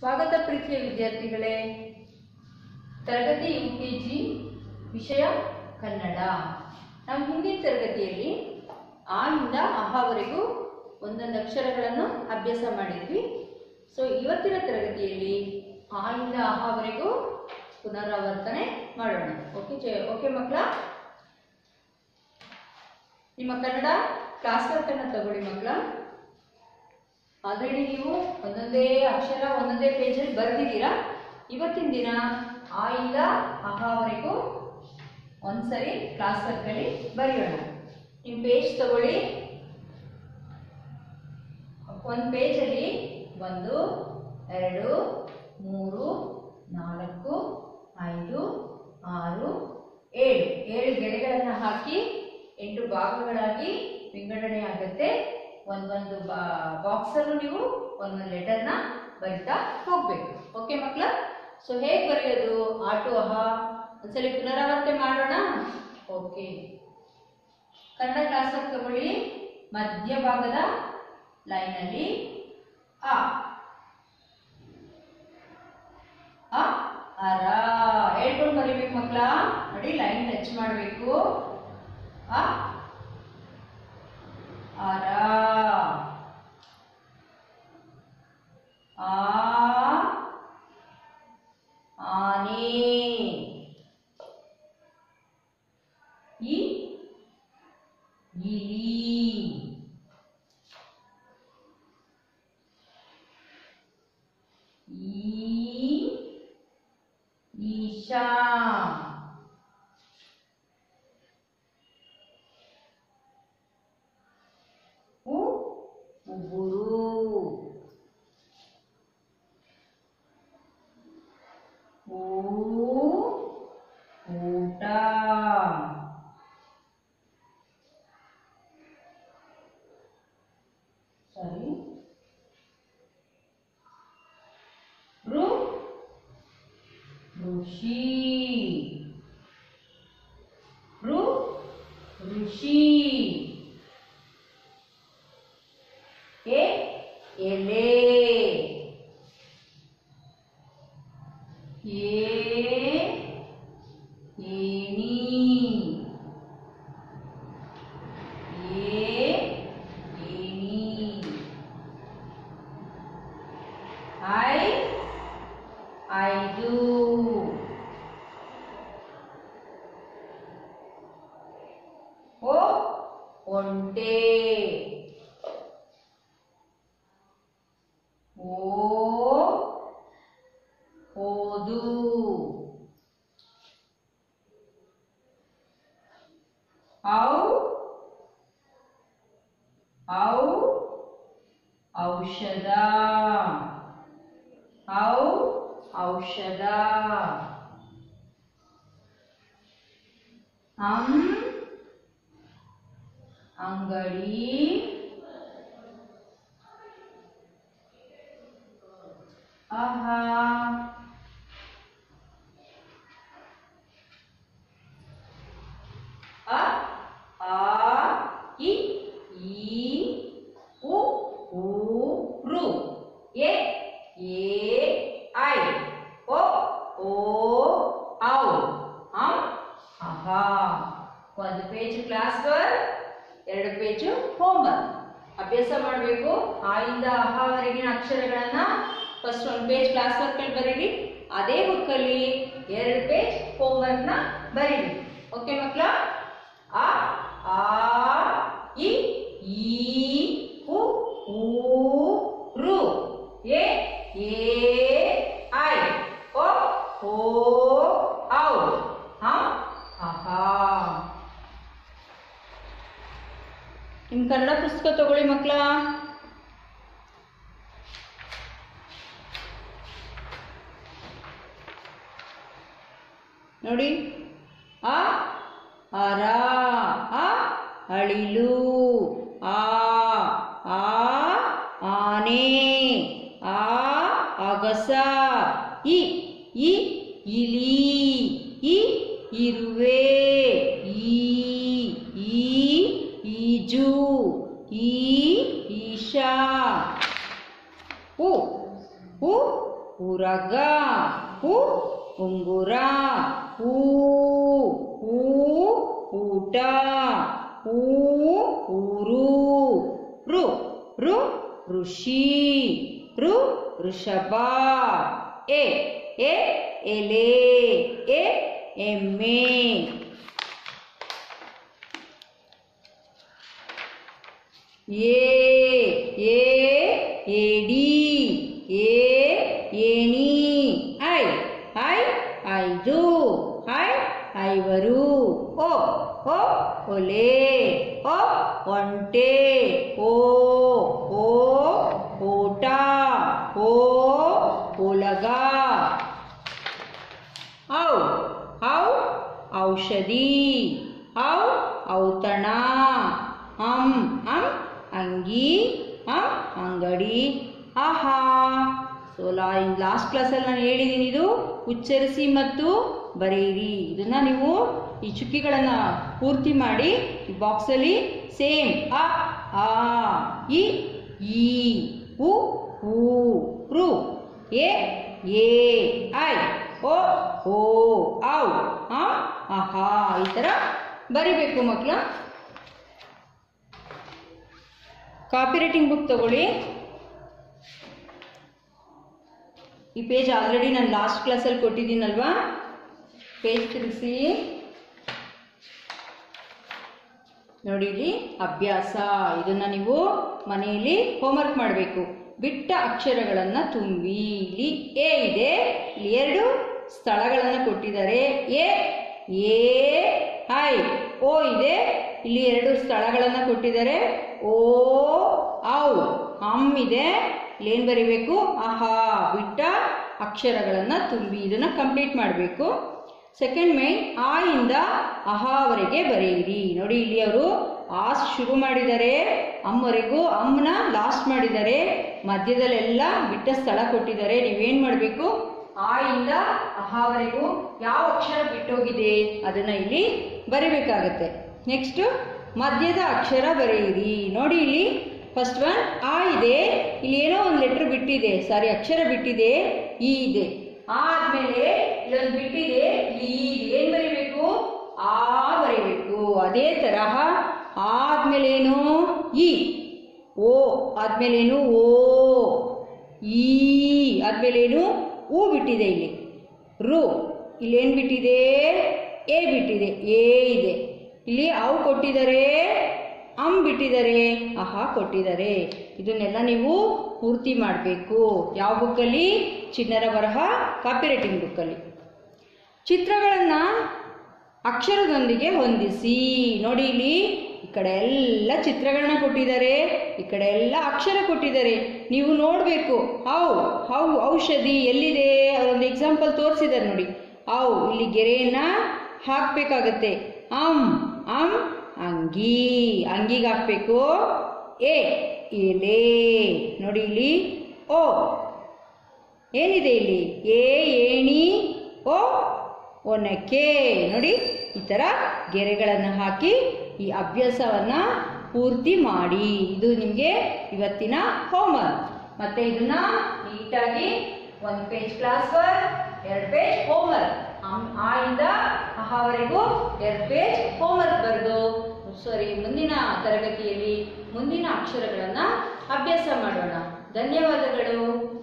ಸ್ವಾಗತ ಪ್ರೀತಿಯ ವಿದ್ಯಾರ್ಥಿಗಳೇ ತರಗತಿ ಯು ಕೆ ಜಿ ವಿಷಯ ಕನ್ನಡ ನಾವು ಹಿಂದಿನ ತರಗತಿಯಲ್ಲಿ ಆ ಇಂದ ಅಹಾವರೆಗೂ ಒಂದೊಂದು ಅಕ್ಷರಗಳನ್ನು ಅಭ್ಯಾಸ ಮಾಡಿದ್ವಿ ಸೊ ಇವತ್ತಿನ ತರಗತಿಯಲ್ಲಿ ಆ ಇಂದ ಅಹಾವರೆಗೂ ಪುನರಾವರ್ತನೆ ಮಾಡೋಣ ಓಕೆ ಜೆ ಓಕೆ ಮಕ್ಕಳ ನಿಮ್ಮ ಕನ್ನಡ ಕ್ಲಾಸ್ ವರ್ಕನ್ನು ತಗೊಳ್ಳಿ ಮಕ್ಕಳ ಆಲ್ರೆಡಿ ನೀವು ಒಂದೊಂದೇ ಅಕ್ಷರ ಒಂದೊಂದೇ ಪೇಜಲ್ಲಿ ಬರೆದಿದ್ದೀರಾ ಇವತ್ತಿನ ದಿನ ಆ ಇಂದ ಅಹಾವರೆಗೂ ಒಂದ್ಸರಿ ಕ್ಲಾಸ್ ವರ್ಕಲ್ಲಿ ಬರೆಯೋಣ ನಿಮ್ಮ ಪೇಜ್ ತಗೊಳ್ಳಿ ಒಂದು ಪೇಜಲ್ಲಿ ಒಂದು ಎರಡು ಮೂರು ನಾಲ್ಕು ಐದು ಆರು ಏಳು ಏಳು ಗೆರೆಗಳನ್ನು ಹಾಕಿ ಎಂಟು ಭಾಗಗಳಾಗಿ ವಿಂಗಡಣೆ ಆಗುತ್ತೆ ಒಂದೊಂದು ಬಾ ಬಾಕ್ಸಲ್ಲೂ ನೀವು ಒಂದೊಂದು ಲೆಟರ್ನ ಬರಿತಾ ಹೋಗ್ಬೇಕು ಓಕೆ ಮಕ್ಕಳ ಸೊ ಹೇಗೆ ಬರೆಯೋದು ಆಟು ಅಹ ಒಂದ್ಸಲಿ ಪುನರಾವರ್ತನೆ ಮಾಡೋಣ ಓಕೆ ಕನ್ನಡ ಕ್ಲಾಸ್ ತಗೊಳ್ಳಿ ಮಧ್ಯಭಾಗದ ಲೈನಲ್ಲಿ ಆ ಅ ಅರ ಹೇಳ್ಕೊಂಡು ಬರಿಬೇಕು ಮಕ್ಕಳ ನೋಡಿ ಲೈನ್ ಟಚ್ ಮಾಡಬೇಕು ಅ ಅರ ಆ ಆನೆ ಇ ಇಲಿ ಈ ಈಶಾ ಉ ಉಗುರು ಊ ಊಟ ಸರಿ ರು ಋಷಿ ರು ಋಷಿ ಎ ಎಲೆ ಏ ಏನಿ ಏ ಏನಿ ಐ ಐದು ಓ ಒಂಟೆ ಓ ಓದು ಔ ಔ ಔಷಧ ಔ ಔಷಧ ಅಂ ಅಂಗಡಿ ಆಹಾ ಅ ಆ ಇ ಈ ಉ ಊ ರು ಎ ಎ ಐ ಓ ಓ ಔ ಅಂ ಅಹಾ ಒಂದು ಪೇಜ್ ಕ್ಲಾಸ್ ವರ್ಕ್ ಎರಡು ಪೇಜು ಹೋಮ್ವರ್ಕ್ ಅಭ್ಯಾಸ ಮಾಡಬೇಕು ಆ ಇಂದ ಅಹಾವರೆಗಿನ ಅಕ್ಷರಗಳನ್ನ ಫಸ್ಟ್ ಒಂದು ಪೇಜ್ ಕ್ಲಾಸ್ ವರ್ಕ್ ಅಲ್ಲಿ ಬರೀರಿ ಅದೇ ಬುಕ್ಕಲ್ಲಿ ಎರಡು ಪೇಜ್ ಹೋಮ್ವರ್ಕ್ನ ಬರೀರಿ ಓಕೆ ಮಕ್ಕಳ ಆ ಆ ಇ ಈ ಉ ಊ ರು ಎ ಎ ಐ ಓ ಓ ಔ ಹಂ ಅಹಾ ನಿಮ್ಮ ಕನ್ನಡ ಪುಸ್ತಕ ತಗೊಳ್ಳಿ ಮಕ್ಕಳ ನೋಡಿ ಆ ಅರ ಆ ಅಳಿಲು ಆ ಆ ಆನೆ ಆ ಅಗಸ ಇ ಇ ಇಲಿ ಇ ಇರುವೆ ಈ ಈ ಈಜು ಈ ಈಶಾ ಉ ಉ ಉರಗ ಹೂ ಉಂಗುರ ಹೂ ಹೂ ಊಟ ಹೂ ಊರು ರು ರು ಋಷಿ ರು ಋಷಭ ಎ ಎ ಎಲೆ ಎ ಎಮ್ಮೆ ಏ ಏ ಏಡಿ ಏ ಏಣಿ ಐ ಐ ಐದು ಐ ಐವರು ಓ ಓ ಒಲೆ ಓ ಒಂಟೆ ಓ ಓ ಓಟ ಓ ಒಲಗ ಔ ಔ ಔಷಧಿ ಔ ಔತಣ ಅಂ ಅಂ ಅಂಗಿ ಅಂ ಅಂಗಡಿ ಆಹಾ ಸೊ ಲಾ ಲಾಸ್ಟ್ ಕ್ಲಾಸಲ್ಲಿ ನಾನು ಹೇಳಿದ್ದೀನಿ ಇದು ಉಚ್ಚರಿಸಿ ಮತ್ತು ಬರೆಯಿರಿ ಇದನ್ನ ನೀವು ಈ ಚುಕ್ಕಿಗಳನ್ನು ಪೂರ್ತಿ ಮಾಡಿ ಈ ಬಾಕ್ಸಲ್ಲಿ ಸೇಮ್ ಅ ಆ ಇ ಈ ಉ ಊ ರು ಎ ಎ ಐ ಓ ಓ ಔ ಆ ಆಹಾ ಈ ಥರ ಬರಿಬೇಕು ಮಕ್ಕಳ ಕಾಪಿ ರೈಟಿಂಗ್ ಬುಕ್ ತಗೊಳ್ಳಿ ಈ ಪೇಜ್ ಆಲ್ರೆಡಿ ನಾನು ಲಾಸ್ಟ್ ಕ್ಲಾಸಲ್ಲಿ ಕೊಟ್ಟಿದ್ದೀನಲ್ವಾ ಪೇಜ್ ತಿರುಗಿಸಿ ನೋಡಿ ಇಲ್ಲಿ ಅಭ್ಯಾಸ ಇದನ್ನ ನೀವು ಮನೆಯಲ್ಲಿ ಹೋಮ್ವರ್ಕ್ ಮಾಡಬೇಕು ಬಿಟ್ಟ ಅಕ್ಷರಗಳನ್ನು ತುಂಬಿ ಇಲ್ಲಿ ಎ ಇದೆ ಇಲ್ಲಿ ಎರಡು ಸ್ಥಳಗಳನ್ನು ಕೊಟ್ಟಿದ್ದಾರೆ ಎ ಎ ಐ ಓ ಇದೆ ಇಲ್ಲಿ ಎರಡು ಸ್ಥಳಗಳನ್ನು ಕೊಟ್ಟಿದ್ದಾರೆ ಓ ಔ ಅಮ್ ಇದೆ ಇಲ್ಲೇನು ಬರಿಬೇಕು ಆಹಾ ಬಿಟ್ಟ ಅಕ್ಷರಗಳನ್ನು ತುಂಬಿ ಇದನ್ನು ಕಂಪ್ಲೀಟ್ ಮಾಡಬೇಕು ಸೆಕೆಂಡ್ ಮೈನ್ ಆ ಇಂದ ಅಹಾವರೆಗೆ ಬರೆಯಿರಿ ನೋಡಿ ಇಲ್ಲಿ ಅವರು ಆ ಶುರು ಮಾಡಿದ್ದಾರೆ ಅಮ್ಮವರೆಗೂ ಅಮ್ಮನ ಲಾಸ್ಟ್ ಮಾಡಿದ್ದಾರೆ ಮಧ್ಯದಲ್ಲೆಲ್ಲ ಬಿಟ್ಟ ಸ್ಥಳ ಕೊಟ್ಟಿದ್ದಾರೆ ನೀವೇನು ಮಾಡಬೇಕು ಆ ಇಂದ ಅಹಾವರೆಗೂ ಯಾವ ಅಕ್ಷರ ಬಿಟ್ಟೋಗಿದೆ ಅದನ್ನ ಇಲ್ಲಿ ಬರಿಬೇಕಾಗತ್ತೆ ನೆಕ್ಸ್ಟ್ ಮಧ್ಯದ ಅಕ್ಷರ ಬರೆಯಿರಿ ನೋಡಿ ಇಲ್ಲಿ ಫಸ್ಟ್ ಒನ್ ಆ ಇದೆ ಇಲ್ಲಿ ಏನೋ ಒಂದು ಲೆಟರ್ ಬಿಟ್ಟಿದೆ ಸಾರಿ ಅಕ್ಷರ ಬಿಟ್ಟಿದೆ ಈ ಇದೆ ಆ ಆದ್ಮೇಲೆ ಇಲ್ಲೊಂದು ಬಿಟ್ಟಿದೆ ಈ ಇದೆ ಏನ್ ಬರಿಬೇಕು ಆ ಬರಿಬೇಕು ಅದೇ ತರಹ ಆ ಆದ್ಮೇಲೆ ಏನು ಈ ಓ ಆದ್ಮೇಲೆ ಏನು ಓ ಈ ಆದ್ಮೇಲೆ ಏನು ಹೂ ಬಿಟ್ಟಿದೆ ಇಲ್ಲಿ ರು ಇಲ್ಲಿ ಏನು ಬಿಟ್ಟಿದೆ ಎ ಬಿಟ್ಟಿದೆ ಎ ಇದೆ ಇಲ್ಲಿ ಅವು ಕೊಟ್ಟಿದ್ದಾರೆ ಅಮ್ ಬಿಟ್ಟಿದ್ದಾರೆ ಆಹಾ ಕೊಟ್ಟಿದ್ದಾರೆ ಇದನ್ನೆಲ್ಲ ನೀವು ಪೂರ್ತಿ ಮಾಡಬೇಕು ಯಾವ ಬುಕ್ಕಲ್ಲಿ ಚಿನ್ನರ ಬರಹ ಕಾಪಿ ರೈಟಿಂಗ್ ಬುಕ್ಕಲ್ಲಿ ಚಿತ್ರಗಳನ್ನು ಅಕ್ಷರದೊಂದಿಗೆ ಹೊಂದಿಸಿ ನೋಡಿ ಇಲ್ಲಿ ಈ ಕಡೆ ಎಲ್ಲ ಚಿತ್ರಗಳನ್ನ ಕೊಟ್ಟಿದ್ದಾರೆ ಈ ಕಡೆ ಎಲ್ಲ ಅಕ್ಷರ ಕೊಟ್ಟಿದ್ದಾರೆ ನೀವು ನೋಡಬೇಕು ಹೌ ಹೌ ಔಷಧಿ ಎಲ್ಲಿದೆ ಅದೊಂದು ಎಕ್ಸಾಂಪಲ್ ತೋರಿಸಿದ್ದಾರೆ ನೋಡಿ ಹೌ ಇಲ್ಲಿ ಗೆರೆಯನ್ನ ಹಾಕಬೇಕಾಗತ್ತೆ ಅಮ್ ಅಮ್ ಅಂಗಿ ಅಂಗಿಗೆ ಹಾಕಬೇಕು ಎ ಎಲೆ ನೋಡಿ ಇಲ್ಲಿ ಓ ಏನಿದೆ ಇಲ್ಲಿ ಎ ಏಣಿ ಓ ಒನಕೆ ನೋಡಿ ಈ ಥರ ಗೆರೆಗಳನ್ನು ಹಾಕಿ ಈ ಅಭ್ಯಾಸವನ್ನು ಪೂರ್ತಿ ಮಾಡಿ ಇದು ನಿಮಗೆ ಇವತ್ತಿನ ಹೋಮ್ವರ್ಕ್ ಮತ್ತೆ ಇದನ್ನ ನೀಟಾಗಿ ಒಂದು ಪೇಜ್ ಕ್ಲಾಸ್ ವರ್ಕ್ ಎರಡು ಪೇಜ್ ಹೋಮ್ವರ್ಕ್ ಆ ಇಂದ ಅಹಾವರೆಗೂ ಎರಡು ಪೇಜ್ ಹೋಮ್ವರ್ಕ್ ಬರೆದು ಸರಿ ಮುಂದಿನ ತರಗತಿಯಲ್ಲಿ ಮುಂದಿನ ಅಕ್ಷರಗಳನ್ನು ಅಭ್ಯಾಸ ಮಾಡೋಣ ಧನ್ಯವಾದಗಳು